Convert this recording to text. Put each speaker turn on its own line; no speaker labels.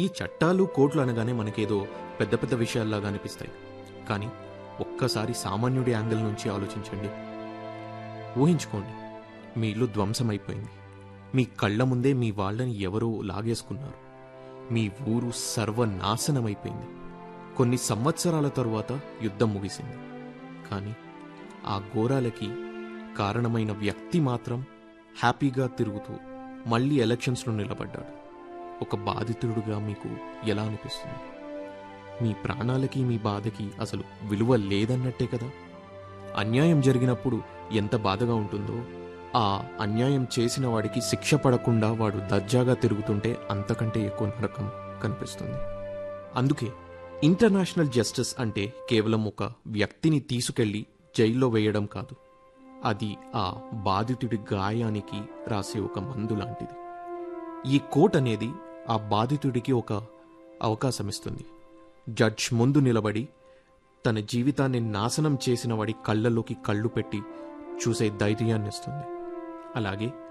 ఈ చట్టాలు కోర్టులు అనగానే మనకేదో పెద్ద పెద్ద విషయాల్లాగా అనిపిస్తాయి కానీ ఒక్కసారి సామాన్యుడి యాంగిల్ నుంచి ఆలోచించండి ఊహించుకోండి మీ ఇల్లు ధ్వంసమైపోయింది మీ కళ్ళ ముందే మీ వాళ్ళని ఎవరో లాగేసుకున్నారు మీ ఊరు సర్వనాశనమైపోయింది కొన్ని సంవత్సరాల తరువాత యుద్ధం ముగిసింది కానీ ఆ ఘోరాలకి కారణమైన వ్యక్తి మాత్రం హ్యాపీగా తిరుగుతూ మళ్ళీ ఎలక్షన్స్లో నిలబడ్డాడు ఒక బాధితుడుగా మీకు ఎలా అనిపిస్తుంది మీ ప్రాణాలకి మీ బాధకి అసలు విలువ లేదన్నట్టే కదా అన్యాయం జరిగినప్పుడు ఎంత బాధగా ఉంటుందో ఆ అన్యాయం చేసిన వాడికి శిక్ష పడకుండా వాడు దర్జాగా తిరుగుతుంటే అంతకంటే ఎక్కువ నరకం కనిపిస్తుంది అందుకే ఇంటర్నేషనల్ జస్టిస్ అంటే కేవలం ఒక వ్యక్తిని తీసుకెళ్లి జైల్లో వేయడం కాదు అది ఆ బాధితుడి గాయానికి రాసే ఒక మందు లాంటిది ఈ కోర్ట్ అనేది ఆ బాధితుడికి ఒక అవకాశం ఇస్తుంది జడ్జ్ ముందు నిలబడి తన జీవితాన్ని నాశనం చేసిన వాడి కళ్ళలోకి కళ్ళు పెట్టి చూసే ధైర్యాన్ని ఇస్తుంది అలాగే